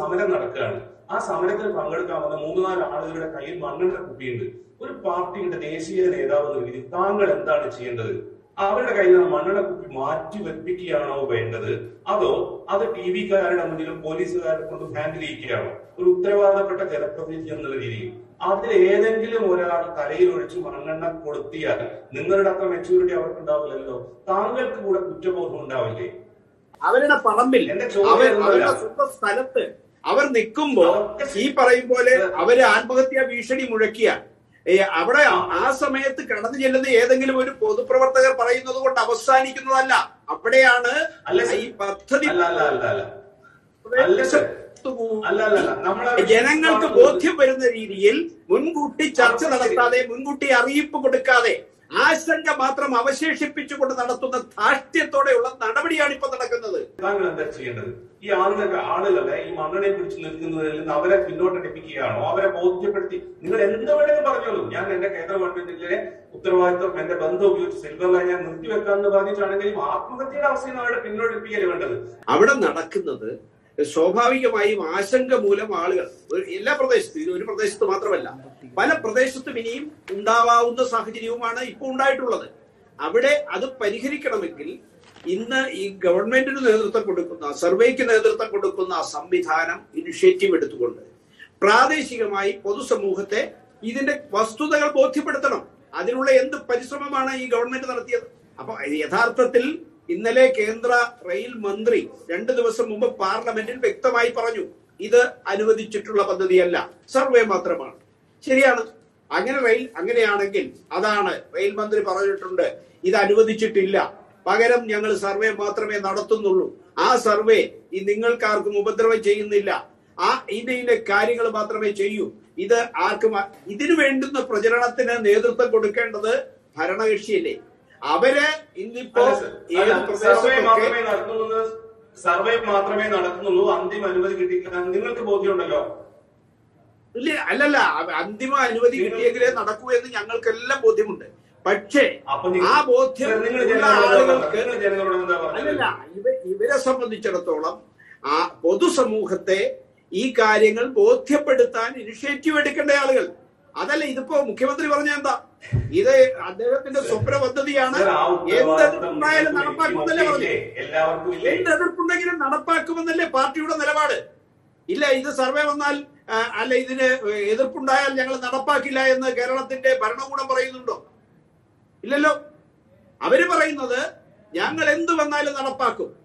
സമരം നടക്കുകയാണ് ആ സമരത്തിൽ പങ്കെടുക്കാൻ വന്ന മൂന്ന് നാല് ആളുകളുടെ കയ്യിൽ മണ്ണെണ്ണ കുപ്പിയുണ്ട് ഒരു പാർട്ടിയുടെ ദേശീയ നേതാവ് എന്ന രീതിയിൽ താങ്കൾ എന്താണ് ചെയ്യേണ്ടത് അവരുടെ കയ്യിൽ നിന്ന് മണ്ണെണ്ണ കുപ്പി മാറ്റി വെപ്പിക്കുകയാണോ വേണ്ടത് അതോ അത് ടി വിക്കാരുടെ മുന്നിലും പോലീസുകാരെ കൊണ്ട് ഹാൻഡിൽ ചെയ്യുകയാണോ ഒരു ഉത്തരവാദപ്പെട്ട ജനപ്രതിനിധി എന്നുള്ള രീതിയിൽ അതിൽ ഏതെങ്കിലും ഒരാൾ തലയിൽ ഒഴിച്ച് മണ്ണെണ്ണ കൊടുത്തിയാൽ നിങ്ങളുടെ അത്ര മെച്ചൂരിറ്റി അവർക്ക് ഉണ്ടാവില്ലല്ലോ താങ്കൾക്ക് കൂടെ കുറ്റബോധം ഉണ്ടാവില്ലേ അവരുടെ പറമ്പിൽ എന്റെ ചോദ്യം അവർ ഒന്നുമല്ല. അവരുടെ സ്വന്തം സ്ഥലത്ത് അവർ നിൽക്കുമ്പോ അതൊക്കെ ഈ പറയും പോലെ അവര് ആത്മഹത്യാ ഭീഷണി മുഴക്കിയ ഏ, അവിടെ ആ- ആ സമയത്ത് കടന്നു ചെല്ലുന്ന ഏതെങ്കിലും ഒരു പൊതുപ്രവർത്തകർ പറയുന്നത് കൊണ്ട് അവസാനിക്കുന്നതല്ല അവിടെയാണ് അല്ല സർ. ഈ പദ്ധതി അല്ല അല്ല അല്ല അല്ല അല്ല സർ. അല്ല അല്ല അല്ല നമ്മളെ ജനങ്ങൾക്ക് ബോധ്യം വരുന്ന രീതിയിൽ മുൻകൂട്ടി ചർച്ച നടത്താതെ മുൻകൂട്ടി അറിയിപ്പ് കൊടുക്കാതെ ആശങ്ക മാത്രം അവശേഷിപ്പിച്ചുകൊണ്ട് നടത്തുന്ന ധാർഷ്ട്യത്തോടെയുള്ള നടപടിയാണ് ഇപ്പൊ നടക്കുന്നത് താങ്കൾ എന്താ ചെയ്യേണ്ടത് ഈ ആളുകളെ ആളുകളെ ഈ മണ്ണെണ്ണയെ പിടിച്ച് നിൽക്കുന്നതിൽ നിന്ന് അവരെ പിന്നോട്ടടിപ്പിക്കുകയാണോ അവരെ ബോധ്യപ്പെടുത്തി നിങ്ങൾ എന്ത് വേണമെങ്കിലും പറഞ്ഞോളൂ ഞാൻ എന്റെ കേന്ദ്ര ഗവൺമെന്റിലെ ഉത്തരവാദിത്വം എന്റെ ബന്ധം ഉപയോഗിച്ച് സിൽവർ ലൈൻ ഞാൻ നിർത്തിവെക്കാമെന്ന് പറഞ്ഞിട്ടാണെങ്കിലും ആത്മഹത്യയുടെ അവസ്ഥയിൽ അവരെ പിന്നോട്ടടിപ്പിക്കല് വേണ്ടത് അവിടെ നടക്കുന്നത് സ്വാഭാവികമായും ആശങ്ക മൂലം ആളുകൾ ഒരു- എല്ലാ പ്രദേശത്തും ഇത് ഒരു പ്രദേശത്ത് മാത്രമല്ല പല പ്രദേശത്തും ഇനിയും ഉണ്ടാവാവുന്ന സാഹചര്യവുമാണ് ഇപ്പോൾ ഉണ്ടായിട്ടുള്ളത് അവിടെ അത് പരിഹരിക്കണമെങ്കിൽ ഇന്ന് ഈ ഗവൺമെന്റിന് നേതൃത്വം കൊടുക്കുന്ന സർവേക്ക് നേതൃത്വം കൊടുക്കുന്ന ആ സംവിധാനം ഇനിഷ്യേറ്റീവ് എടുത്തുകൊണ്ട് പ്രാദേശികമായി പൊതുസമൂഹത്തെ ഇതിന്റെ വസ്തുതകൾ ബോധ്യപ്പെടുത്തണം അതിനുള്ള എന്ത് പരിശ്രമമാണ് ഈ ഗവൺമെന്റ് നടത്തിയത് അപ്പൊ യഥാർത്ഥത്തിൽ ഇന്നലെ കേന്ദ്ര റെയിൽ മന്ത്രി രണ്ടു ദിവസം മുമ്പ് പാർലമെന്റിൽ വ്യക്തമായി പറഞ്ഞു ഇത് അനുവദിച്ചിട്ടുള്ള പദ്ധതിയല്ല സർവേ മാത്രമാണ് ശരിയാണ് അങ്ങനെ റെയിൽ അങ്ങനെയാണെങ്കിൽ അതാണ് റെയിൽ മന്ത്രി പറഞ്ഞിട്ടുണ്ട് ഇത് അനുവദിച്ചിട്ടില്ല പകരം ഞങ്ങൾ സർവേ മാത്രമേ നടത്തുന്നുള്ളൂ ആ സർവേ ഈ നിങ്ങൾക്കാർക്കും ഉപദ്രവം ചെയ്യുന്നില്ല ആ ഇതിന്റെ കാര്യങ്ങൾ മാത്രമേ ചെയ്യൂ ഇത് ആർക്കും ആ- ഇതിനു വേണ്ടുന്ന പ്രചരണത്തിന് നേതൃത്വം കൊടുക്കേണ്ടത് ഭരണകക്ഷിയല്ലേ അവര് ഇന്നിപ്പോ അല്ല സർ. ഏത് അല്ല, സർവേ പ്രദേശത്തൊക്കെ മാത്രമേ നടത്തുന്നത് സർവേ മാത്രമേ നടത്തുന്നുള്ളൂ അന്തിമ അനുമതി കിട്ടിയില്ല നിങ്ങൾക്ക് ബോധ്യമുണ്ടല്ലോ ഇല്ല അല്ലല്ല അവ- അന്തിമ അനുമതി കിട്ടിയെങ്കിലേ നടക്കൂ എന്ന് ഞങ്ങൾക്കെല്ലാം ബോധ്യമുണ്ട് പക്ഷേ അപ്പൊ നിങ്ങൾ- ആ ബോധ്യം സർ, നിങ്ങൾ ഉള്ള ജനങ്ങളോട് എന്താ ആളുകൾക്ക് പറഞ്ഞത്? നിങ്ങൾ ജനങ്ങളോട് എന്താ പറഞ്ഞത് അല്ലല്ല ഇവ ഇവരെ സംബന്ധിച്ചിടത്തോളം ആ പൊതുസമൂഹത്തെ ഈ കാര്യങ്ങൾ ബോധ്യപ്പെടുത്താൻ ഇനിഷ്യേറ്റീവ് എടുക്കേണ്ട ആളുകൾ അതല്ല ഇതിപ്പോ മുഖ്യമന്ത്രി പറഞ്ഞ എന്താ ഇത് അദ്ദേഹത്തിന്റെ സ്വപ്ന പദ്ധതിയാണ് സർ, ആ എന്ത് ഉത്തരവാദിത്തം എതിർപ്പുണ്ടായാലും നിങ്ങൾക്ക് നടപ്പാക്കുമെന്നല്ലേ പറഞ്ഞു ഇല്ലേ? എല്ലാവർക്കും ഇല്ലേ എന്ത് എതിർപ്പുണ്ടെങ്കിലും നടപ്പാക്കുമെന്നല്ലേ പാർട്ടിയുടെ നിലപാട് ഇല്ല ഇത് സർവേ വന്നാൽ ആ, അല്ല ഇതിന് എതിർപ്പുണ്ടായാൽ ഞങ്ങൾ നടപ്പാക്കില്ല എന്ന് കേരളത്തിന്റെ ഭരണകൂടം പറയുന്നുണ്ടോ ഇല്ലല്ലോ അവര് പറയുന്നത് ഞങ്ങൾ എന്ത് വന്നാലും നടപ്പാക്കും